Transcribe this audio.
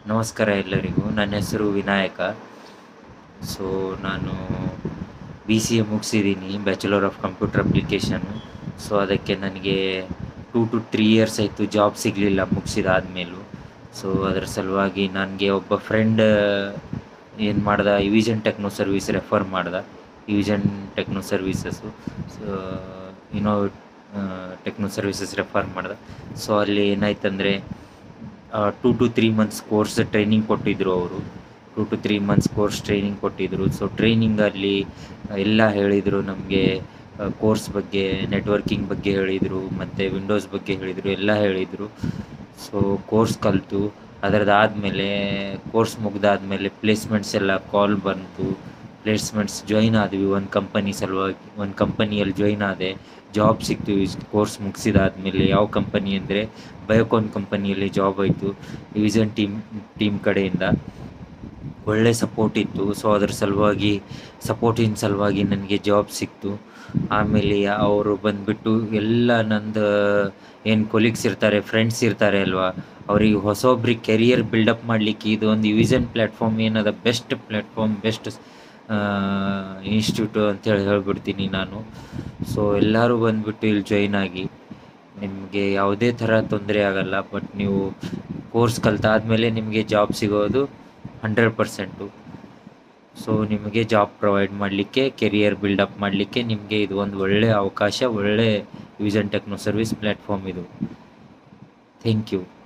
ನಮಸ್ಕಾರ ಎಲ್ಲರಿಗೂ ನನ್ನ ಹೆಸರು ವಿನಾಯಕ ಸೊ ನಾನು ಬಿ ಸಿ ಎ ಮುಗಿಸಿದ್ದೀನಿ bachelor of computer application so ಅದಕ್ಕೆ ನನಗೆ ಟೂ ಟು ತ್ರೀ ಇಯರ್ಸ್ ಆಯಿತು ಜಾಬ್ ಸಿಗಲಿಲ್ಲ ಮುಗಿಸಿದಾದ್ಮೇಲೂ ಸೊ ಅದರ ಸಲುವಾಗಿ ನನಗೆ ಒಬ್ಬ ಫ್ರೆಂಡ್ ಏನು ಮಾಡ್ದ ಇವಿಜನ್ ಟೆಕ್ನೋ ಸರ್ವಿಸ್ ರೆಫರ್ ಮಾಡ್ದ ಇವಿಜನ್ ಟೆಕ್ನೋ ಸರ್ವೀಸಸ್ಸು ಸೊ ಇನ್ನೋ ಟೆಕ್ನೋ ಸರ್ವಿಸಸ್ ರೆಫರ್ ಮಾಡ್ದ ಸೊ ಅಲ್ಲಿ ಏನಾಯ್ತಂದರೆ two to three months course training ಕೊಟ್ಟಿದ್ದರು ಅವರು two to three months course training ಕೊಟ್ಟಿದ್ದರು ಸೊ ಟ್ರೈನಿಂಗಲ್ಲಿ ಎಲ್ಲ ಹೇಳಿದರು ನಮಗೆ ಕೋರ್ಸ್ ಬಗ್ಗೆ ನೆಟ್ವರ್ಕಿಂಗ್ ಬಗ್ಗೆ ಹೇಳಿದರು ಮತ್ತು ವಿಂಡೋಸ್ ಬಗ್ಗೆ ಹೇಳಿದರು ಎಲ್ಲ ಹೇಳಿದರು ಸೊ ಕೋರ್ಸ್ ಕಲಿತು ಅದರದ್ದಾದಮೇಲೆ ಕೋರ್ಸ್ ಮುಗ್ದಾದ್ಮೇಲೆ ಪ್ಲೇಸ್ಮೆಂಟ್ಸ್ ಎಲ್ಲ ಕಾಲ್ ಬಂತು ಪ್ಲೇಸ್ಮೆಂಟ್ಸ್ ಜಾಯ್ನ್ ಆದ್ವಿ ಒಂದು ಕಂಪನಿ ಸಲುವಾಗಿ ಒಂದು ಕಂಪನಿಯಲ್ಲಿ ಜಾಯ್ನ್ ಆದೆ ಜಾಬ್ ಸಿಕ್ತು ಕೋರ್ಸ್ ಮುಗಿಸಿದಾದ್ಮೇಲೆ ಯಾವ ಕಂಪನಿ ಅಂದರೆ ಬಯೋಕಾನ್ ಕಂಪನಿಯಲ್ಲಿ ಜಾಬ್ ಆಯಿತು ಡಿವಿಷನ್ ಟೀಮ್ ಟೀಮ್ ಕಡೆಯಿಂದ ಒಳ್ಳೆ ಸಪೋರ್ಟ್ ಇತ್ತು ಸೊ ಅದ್ರ ಸಲುವಾಗಿ ಸಪೋರ್ಟಿನ ಸಲುವಾಗಿ ನನಗೆ ಜಾಬ್ ಸಿಕ್ತು ಆಮೇಲೆ ಅವರು ಬಂದುಬಿಟ್ಟು ಎಲ್ಲ ನಂದು ಏನು ಕೊಲೀಗ್ಸ್ ಇರ್ತಾರೆ ಫ್ರೆಂಡ್ಸ್ ಇರ್ತಾರೆ ಅಲ್ವಾ ಅವ್ರಿಗೆ ಹೊಸೊಬ್ರಿಗೆ ಕೆರಿಯರ್ ಬಿಲ್ಡಪ್ ಮಾಡಲಿಕ್ಕೆ ಇದು ಒಂದು ಯುವಿಷನ್ ಪ್ಲ್ಯಾಟ್ಫಾರ್ಮ್ ಏನದ ಬೆಸ್ಟ್ ಪ್ಲ್ಯಾಟ್ಫಾರ್ಮ್ ಬೆಸ್ಟ್ ಇನ್ಸ್ಟಿಟ್ಯೂಟು ಅಂತೇಳಿ ಹೇಳ್ಬಿಡ್ತೀನಿ ನಾನು ಸೊ ಎಲ್ಲರೂ ಬಂದುಬಿಟ್ಟು ಇಲ್ಲಿ ಜಾಯ್ನ್ ಆಗಿ ನಿಮಗೆ ಯಾವುದೇ ಥರ ತೊಂದರೆ ಆಗಲ್ಲ ಬಟ್ ನೀವು ಕೋರ್ಸ್ ಕಲ್ತಾದ್ಮೇಲೆ ನಿಮಗೆ ಜಾಬ್ ಸಿಗೋದು ಹಂಡ್ರೆಡ್ ಪರ್ಸೆಂಟು ಸೊ ನಿಮಗೆ ಜಾಬ್ ಪ್ರೊವೈಡ್ ಮಾಡಲಿಕ್ಕೆ ಕೆರಿಯರ್ ಬಿಲ್ಡಪ್ ಮಾಡಲಿಕ್ಕೆ ನಿಮಗೆ ಇದು ಒಂದು ಒಳ್ಳೆಯ ಅವಕಾಶ ಒಳ್ಳೆ ವಿಷನ್ ಟೆಕ್ನೋ ಸರ್ವಿಸ್ ಪ್ಲ್ಯಾಟ್ಫಾರ್ಮ್ ಇದು ಥ್ಯಾಂಕ್ ಯು